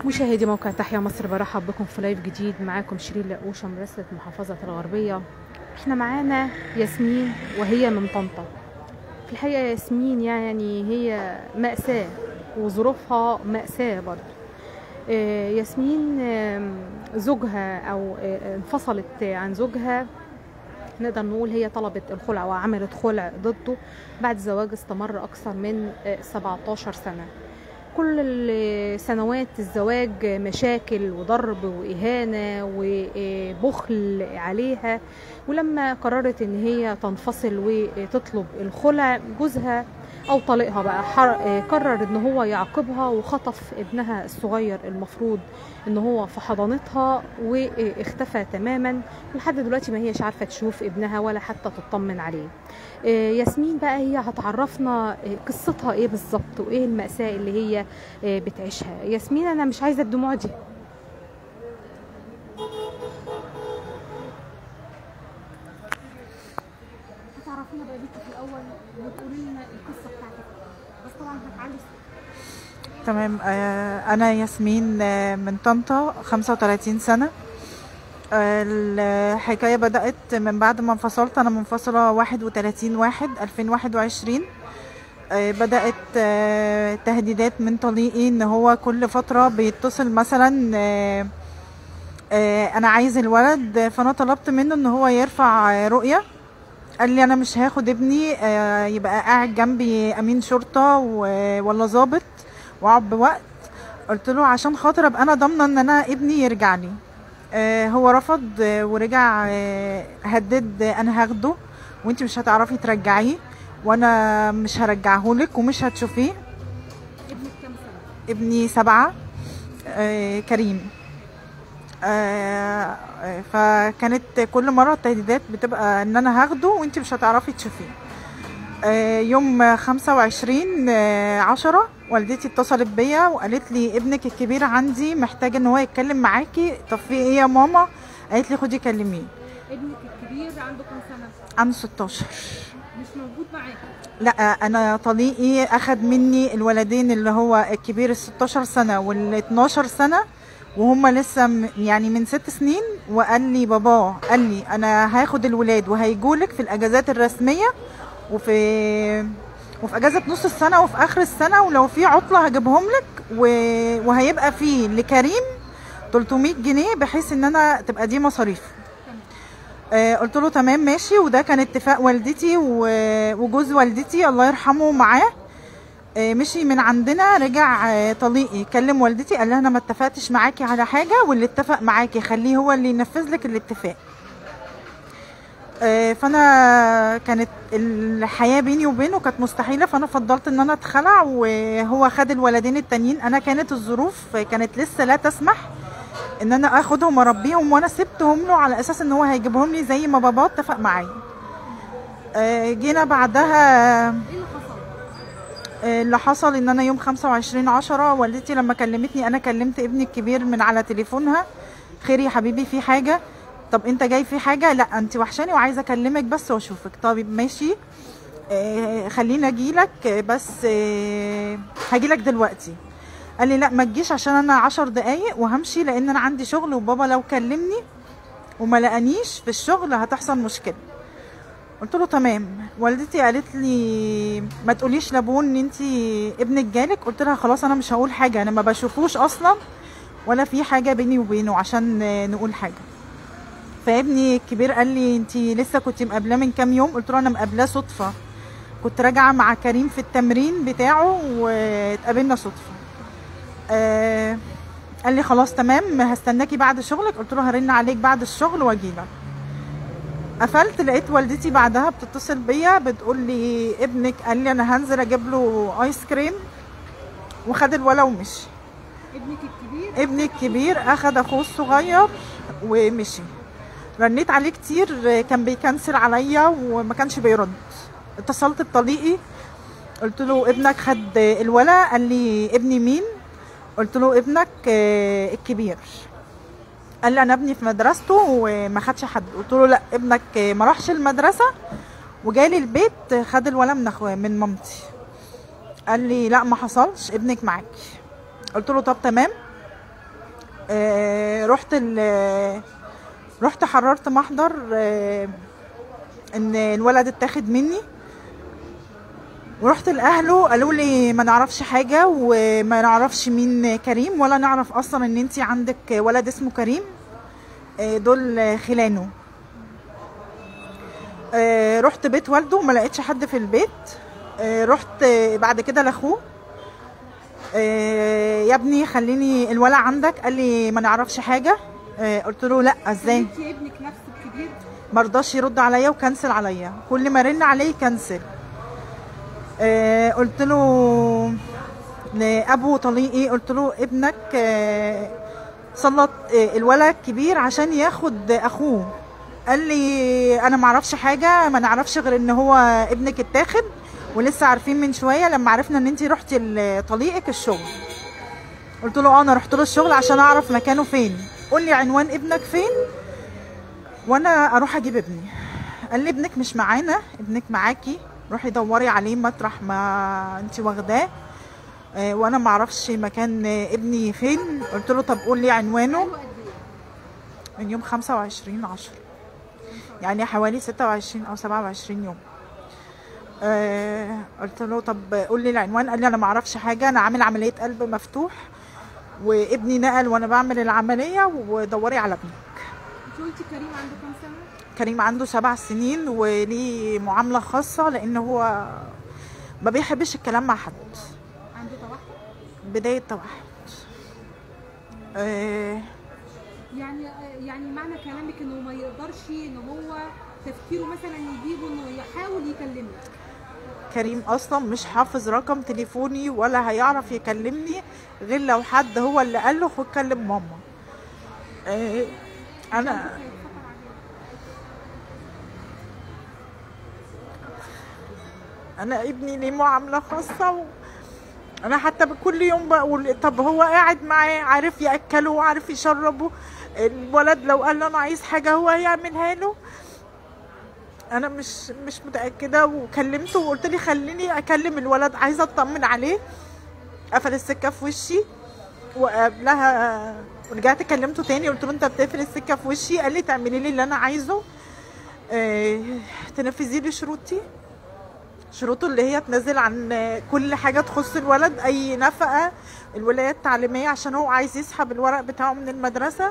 مشاهدي موقع تحيا مصر برحب بكم في لايف جديد معاكم شيرين لقوشة مراسلة محافظة الغربية احنا معانا ياسمين وهي من طنطا في الحقيقة ياسمين يعني هي مأساة وظروفها مأساة برضه آه، ياسمين آم، زوجها أو آه، انفصلت عن زوجها نقدر نقول هي طلبت الخلع وعملت خلع ضده بعد زواج استمر أكثر من آه، 17 سنة كل ال- سنوات الزواج مشاكل وضرب وإهانة وبخل عليها ولما قررت إن هي تنفصل وتطلب الخلع جوزها أو طليقها بقى حر- قرر إن هو يعاقبها وخطف ابنها الصغير المفروض إن هو في حضانتها واختفى تماما لحد دلوقتي ما هيش عارفة تشوف ابنها ولا حتى تطمن عليه آه، ياسمين بقى هي هتعرفنا آه، قصتها ايه بالظبط وايه المأساة اللي هي آه، بتعيشها ياسمين انا مش عايزة الدموع دي هتعرفينا بقى بيكي في الاول وتقولي لنا القصة بتاعتك بس طبعا هتعلي تمام آه، انا ياسمين آه، من طنطا 35 سنه آه، الحكايه بدات من بعد ما انفصلت انا منفصله 31 واحد 2021 آه، بدات آه، تهديدات من طليقي ان هو كل فتره بيتصل مثلا آه، آه، انا عايز الولد فانا طلبت منه ان هو يرفع آه، رؤيه قال لي انا مش هاخد ابني آه، يبقى قاعد جنبي امين شرطه و- ولا ظابط واقعد بوقت قلت له عشان خاطر ابقى انا ضامنه ان انا ابني يرجع لي آه، هو رفض آه، ورجع آه، هدد آه، انا هاخده وانت مش هتعرفي ترجعيه وانا مش هرجعهولك ومش هتشوفيه ابنك كام سنة؟ ابني سبعة آه، كريم آه، آه، فكانت كل مرة التهديدات بتبقى ان انا هاخده وانت مش هتعرفي تشوفيه آه، يوم خمسة وعشرين عشرة والدتي اتصلت بيا وقالت لي ابنك الكبير عندي محتاج ان هو يتكلم معاكي طب في ايه يا ماما قالت لي خدي كلميه ابنك الكبير عنده كام سنة؟ عنده 16 مش موجود معاكي لا انا طليقي اخد مني الولدين اللي هو الكبير ال 16 سنه وال 12 سنه وهم لسه م- يعني من ست سنين وقال لي بابا قال لي انا هاخد الولاد وهيجولك في الاجازات الرسميه وفي وفي اجازه نص السنه وفي اخر السنه ولو في عطله هجيبهم لك و... وهيبقى فيه لكريم 300 جنيه بحيث ان انا تبقى دي مصاريف آه، قلت له تمام ماشي وده كان اتفاق والدتي و- وجوز والدتي الله يرحمه معاه آه، مشي من عندنا رجع آه، طليقي كلم والدتي قال لها انا ما اتفقتش معاكي على حاجه واللي اتفق معاكي خليه هو اللي ينفذ لك الاتفاق آه، فانا كانت الحياه بيني وبينه كانت مستحيله فانا فضلت ان انا اتخلع وهو خد الولدين التانيين انا كانت الظروف كانت لسه لا تسمح ان انا اخدهم واربيهم وانا سبتهم له على اساس ان هو هيجيبهم لي زي ما بابا اتفق معايا آه، جينا بعدها ايه اللي حصل؟ آه، اللي حصل ان انا يوم 25 عشرة والدتي لما كلمتني انا كلمت ابني الكبير من على تليفونها خير يا حبيبي في حاجه طب انت جاي في حاجه لا انت وحشاني وعايزه اكلمك بس واشوفك طيب ماشي آه، خليني اجيلك آه، بس آه، هجيلك دلوقتي قال لي لا ما تجيش عشان انا عشر دقايق وهمشي لان انا عندي شغل وبابا لو كلمني وما لقانيش في الشغل هتحصل مشكله قلت له تمام والدتي قالت لي ما تقوليش لابون ان انت ابنك جالك قلت لها خلاص انا مش هقول حاجه انا ما بشوفوش اصلا ولا في حاجه بيني وبينه عشان نقول حاجه فابني الكبير قال لي انت لسه كنت مقابلاه من كام يوم قلت له انا مقابلاه صدفه كنت راجعه مع كريم في التمرين بتاعه واتقابلنا صدفه آه قال لي خلاص تمام هستناكي بعد شغلك قلت له هرن عليك بعد الشغل واجيلك قفلت لقيت والدتي بعدها بتتصل بيا بتقول لي ابنك قال لي انا هنزل اجيب له ايس كريم وخد الولا ومشي ابنك الكبير ابني الكبير اخد اخوه الصغير ومشي رنيت عليه كتير كان بيكنسل عليا وما كانش بيرد اتصلت بطليقي قلت له ابنك خد الولا قال لي ابني مين قلت له ابنك آه، الكبير قال لي انا ابني في مدرسته وما خدش حد قلت له لا ابنك آه، ما راحش المدرسه وجالي البيت خد الولا من اخويا من مامتي قال لي لا ما حصلش ابنك معاكي قلت له طب تمام آه، رحت ال رحت حررت محضر آه، ان الولد اتاخد مني ورحت لاهله قالوا لي ما نعرفش حاجه وما نعرفش مين كريم ولا نعرف اصلا ان انت عندك ولد اسمه كريم آه، دول خلانه آه، رحت بيت والده ما لقيتش حد في البيت آه، رحت آه، بعد كده لاخوه آه، يا ابني خليني الولع عندك قال لي ما نعرفش حاجه آه، قلت له لا ازاي انت ابنك نفسه الكبير مرضاش يرد عليا وكنسل عليا كل ما رن عليه يكنسل آه قلت له لابو طليقي قلت له ابنك آه سلط آه الولد كبير عشان ياخد اخوه قال لي انا ما اعرفش حاجه ما نعرفش غير ان هو ابنك اتاخد ولسه عارفين من شويه لما عرفنا ان انت رحتي لطليقك الشغل قلت له اه انا رحت له الشغل عشان اعرف مكانه فين قول لي عنوان ابنك فين وانا اروح اجيب ابني قال لي ابنك مش معانا ابنك معاكي روحي دوري عليه مطرح ما انت واخداه آه، وانا ما اعرفش مكان آه، ابني فين قلت له طب قول لي عنوانه بقاله قد ايه؟ من يوم 25 10 يعني حوالي 26 او 27 يوم آه قلت له طب قول لي العنوان قال لي انا ما اعرفش حاجه انا عامل عمليه قلب مفتوح وابني نقل وانا بعمل العمليه ودوري على ابني انت قلتي كريم عنده كام سنه؟ كريم عنده سبع سنين وليه معاملة خاصة لأن هو ما بيحبش الكلام مع حد عنده توحد؟ بداية توحد آه، يعني يعني معنى كلامك انه ما يقدرش ان هو تفكيره مثلا يجيبه انه يحاول يكلمك كريم أصلا مش حافظ رقم تليفوني ولا هيعرف يكلمني غير لو حد هو اللي قال له خد كلم ماما آه، أنا هيتخطر عليه انا ابني ليه معامله خاصه و... انا حتى كل يوم بقول طب هو قاعد معاه عارف ياكله وعارف يشربه الولد لو قال له انا عايز حاجه هو هيعملها له انا مش مش متاكده وكلمته وقلت لي خليني اكلم الولد عايزه اطمن عليه قفل السكه في وشي وقبلها ورجعت كلمته تاني قلت له انت بتقفل السكه في وشي قال لي تعملي لي اللي انا عايزه اه تنفذي لي شروطي شروطه اللي هي تنزل عن كل حاجة تخص الولد أي نفقة الولاية التعليمية عشان هو عايز يسحب الورق بتاعه من المدرسة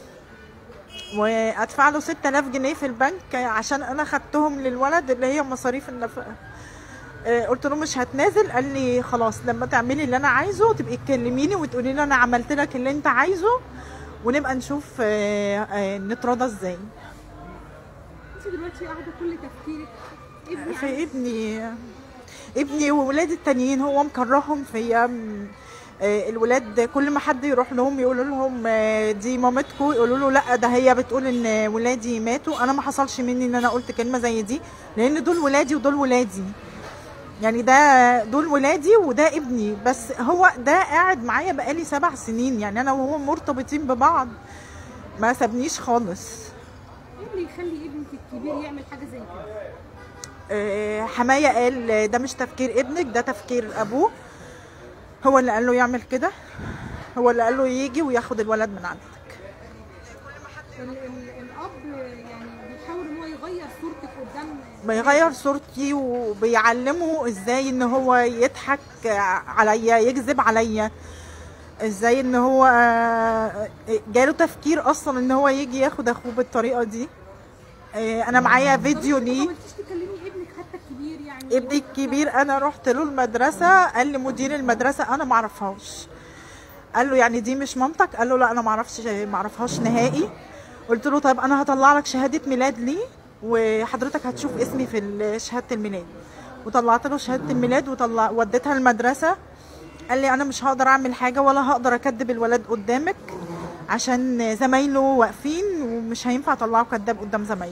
وأدفع له 6000 جنيه في البنك عشان أنا خدتهم للولد اللي هي مصاريف النفقة آه، قلت له مش هتنازل قال لي خلاص لما تعملي اللي انا عايزه تبقي تكلميني وتقولي لي انا عملت لك اللي انت عايزه ونبقى نشوف آه، آه، نتراضى ازاي انت دلوقتي قاعده كل تفكيرك ابني في عايز ابني ابني وولادي التانيين هو مكرههم فيا م- آه، الولاد كل ما حد يروح لهم يقولوا لهم آه، دي مامتكم يقولوا له لا ده هي بتقول ان ولادي ماتوا انا ما حصلش مني ان انا قلت كلمه زي دي لان دول ولادي ودول ولادي يعني ده دول ولادي وده ابني بس هو ده قاعد معايا بقالي سبع سنين يعني انا وهو مرتبطين ببعض ما سابنيش خالص ايه اللي يخلي ابنك الكبير يعمل حاجه زي كده آه، حماية قال ده مش تفكير ابنك ده تفكير ابوه هو اللي قال له يعمل كده هو اللي قال له يجي وياخد الولد من عندك ال- ال- الاب يعني بيحاول ان هو يغير صورتك قدام بيغير صورتي وبيعلمه ازاي ان هو يضحك عليا يكذب عليا ازاي ان هو آه، جاله تفكير اصلا ان هو يجي ياخد اخوه بالطريقه دي آه، انا معايا فيديو طب انت ليه ما حاولتيش تكلمي ابنك حتى الكبير يعني ابني الكبير انا رحت له المدرسه قال لي مدير المدرسه انا ما اعرفهاش قال له يعني دي مش مامتك قال له لا انا ما اعرفش ما اعرفهاش نهائي قلت له طيب انا هطلع لك شهاده ميلاد لي وحضرتك هتشوف اسمي في ال- شهاده الميلاد وطلعت له شهاده الميلاد وطلع وديتها المدرسه قال لي انا مش هقدر اعمل حاجه ولا هقدر اكدب الولد قدامك عشان زمايله واقفين ومش هينفع اطلعه كداب قدام زمايله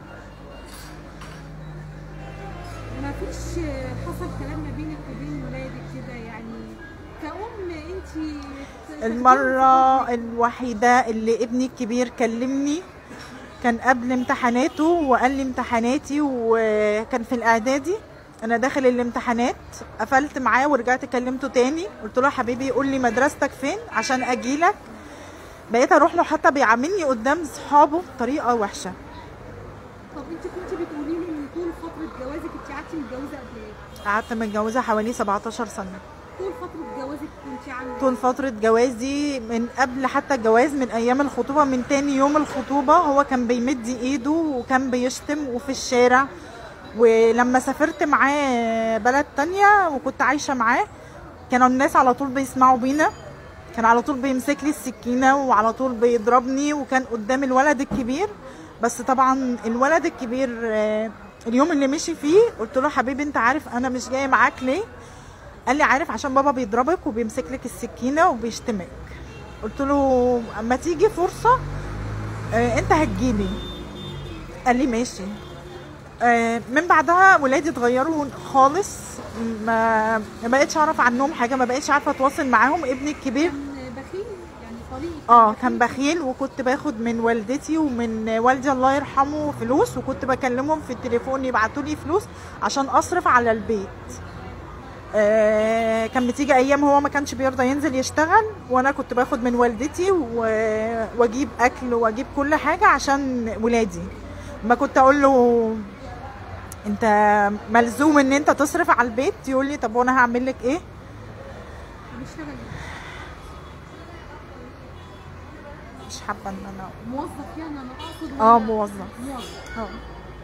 ما فيش حصل كلام ما بينك وبين ولادك كده يعني كأم انت المرة الوحيدة اللي ابني الكبير كلمني كان قبل امتحاناته وقال لي امتحاناتي وكان في الاعدادي انا داخل الامتحانات قفلت معاه ورجعت كلمته تاني قلت له يا حبيبي قول لي مدرستك فين عشان اجيلك بقيت اروح له حتى بيعاملني قدام صحابه بطريقه وحشه طب انت كنت بتقولي لي ان طول فتره جوازك انت قعدتي متجوزه قد ايه؟ قعدت متجوزه حوالي 17 سنه طول فتره جوازك كنت عامله طول فترة جوازي من قبل حتى الجواز من أيام الخطوبة من تاني يوم الخطوبة هو كان بيمد إيده وكان بيشتم وفي الشارع ولما سافرت معاه بلد تانية وكنت عايشة معاه كانوا الناس على طول بيسمعوا بينا كان على طول بيمسك لي السكينة وعلى طول بيضربني وكان قدام الولد الكبير بس طبعا الولد الكبير آه، اليوم اللي مشي فيه قلت له حبيبي انت عارف انا مش جاي معاك ليه قال لي عارف عشان بابا بيضربك وبيمسك لك السكينه وبيشتمك قلت له اما تيجي فرصه آه انت هتجيلي قال لي ماشي آه من بعدها ولادي اتغيروا خالص ما ما بقتش اعرف عنهم حاجه ما بقتش عارفه اتواصل معاهم ابني الكبير كان بخيل يعني طريقي اه كان بخيل وكنت باخد من والدتي ومن والدي الله يرحمه فلوس وكنت بكلمهم في التليفون يبعتوا لي فلوس عشان اصرف على البيت آه كان بتيجي ايام هو ما كانش بيرضى ينزل يشتغل وانا كنت باخد من والدتي و- واجيب اكل واجيب كل حاجه عشان ولادي ما كنت اقول له انت ملزوم ان انت تصرف على البيت يقول لي طب وانا هعمل لك ايه بيشتغل إيه؟ مش حابه ان انا موظف يعني انا اقصد اه ولا- موظف موظف اه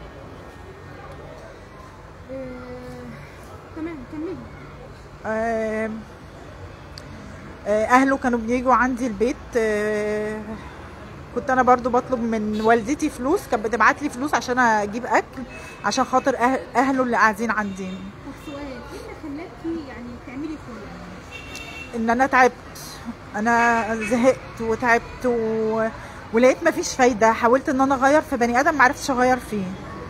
آه، تمام كملي آه، آه، اهله كانوا بيجوا عندي البيت آه، كنت انا برضو بطلب من والدتي فلوس كانت بتبعت لي فلوس عشان اجيب اكل عشان خاطر أه- اهله اللي قاعدين عندي طب سؤال ايه اللي خلاكي يعني تعملي كل ان انا تعبت انا زهقت وتعبت و... ولقيت مفيش فايده حاولت ان انا اغير في بني ادم معرفتش اغير فيه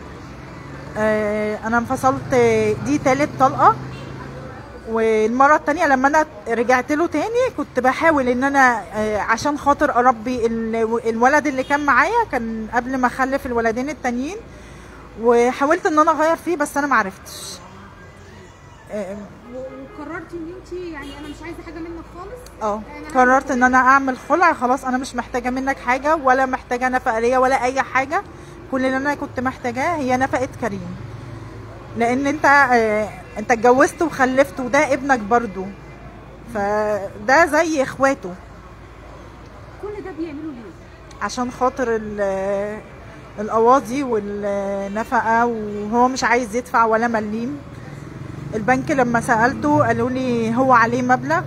آه، انا انفصلت دي تالت طلقه والمره التانية لما انا رجعت له تاني كنت بحاول ان انا آه، عشان خاطر اربي ال- الولد اللي كان معايا كان قبل ما اخلف الولدين التانيين وحاولت ان انا اغير فيه بس انا معرفتش آه، و- وقررتي ان انت يعني انا مش عايزه حاجه منك خالص اه أنا قررت ان انا اعمل خلع خلاص انا مش محتاجه منك حاجه ولا محتاجه نفقه ليا ولا اي حاجه كل اللي انا كنت محتاجاه هي نفقه كريم لان انت آه، انت اتجوزت وخلفت وده ابنك برضو فده زي اخواته كل ده بيعملوا ليه؟ عشان خاطر ال- القواضي والنفقه وهو مش عايز يدفع ولا مليم البنك لما سالته قالوا لي هو عليه مبلغ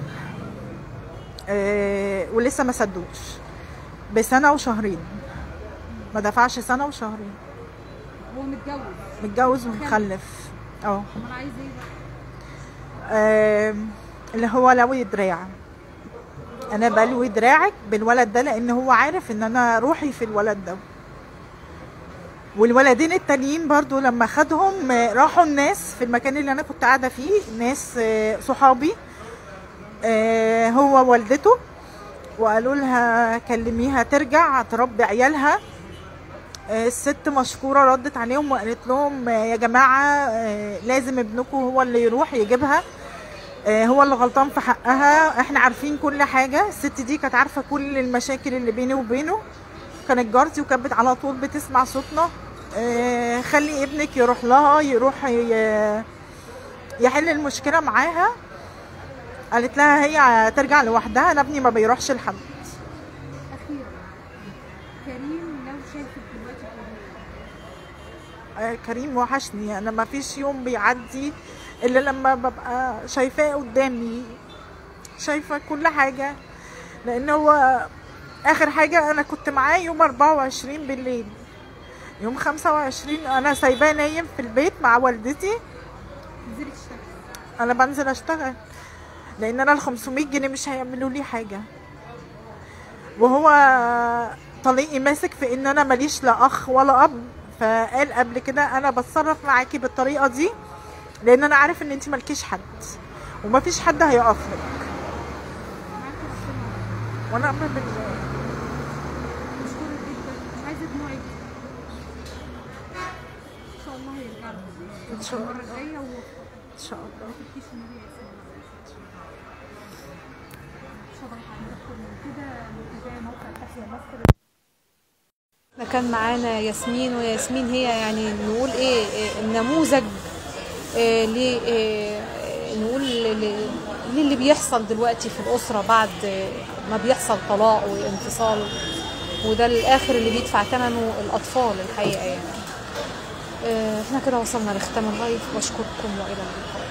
آه، ولسه ما سدوش بسنه وشهرين ما دفعش سنه وشهرين هو متجوز متجوز ومخلف اه طب انا عايزه ايه بقى؟ آم، اللي هو لوي دراع انا بلوي دراعك بالولد ده لان هو عارف ان انا روحي في الولد ده والولدين التانيين برضو لما خدهم آه، راحوا الناس في المكان اللي انا كنت قاعده فيه ناس آه، صحابي آه، هو والدته وقالوا لها كلميها ترجع تربي عيالها آه، الست مشكورة ردت عليهم وقالت لهم آه، يا جماعة آه، لازم ابنكم هو اللي يروح يجيبها آه، هو اللي غلطان في حقها احنا عارفين كل حاجة الست دي كانت عارفة كل المشاكل اللي بيني وبينه كانت جارتي وكانت على طول بتسمع صوتنا آه، خلي ابنك يروح لها يروح ي- يحل المشكلة معاها قالت لها هي ترجع لوحدها انا ابني ما بيروحش لحد اخيرا كريم لو شافك دلوقتي بتقولي آه، كريم وحشني انا ما فيش يوم بيعدي الا لما ببقى شايفاه قدامي شايفه كل حاجه لان هو اخر حاجه انا كنت معاه يوم 24 بالليل يوم 25 انا سايباه نايم في البيت مع والدتي تنزلي تشتغلي انا بنزل اشتغل لان انا ال 500 جنيه مش هيعملوا لي حاجه وهو طليقي ماسك في ان انا ماليش لا اخ ولا اب فقال قبل كده انا بتصرف معاكي بالطريقه دي لان انا عارف ان انت مالكيش حد ومفيش حد هيقف لك معاكي ربنا وانا امر بالله مشكورة جدا مش عايزة دموعك ان شاء الله هيرجع لك إن شاء الله. المرة الجاية و ان شاء الله ما تبكيش النبي يا اسماء مش هضغط عليك اكتر من كده زي موقع تحيا مصر احنا كان معانا ياسمين وياسمين هي يعني نقول ايه إيه النموذج إيه ل إيه نقول ل- للي بيحصل دلوقتي في الأسرة بعد إيه ما بيحصل طلاق وانفصال وده الآخر اللي بيدفع ثمنه الأطفال الحقيقة يعني إيه احنا كده وصلنا لختام اللايف بشكركم وإلى اللقاء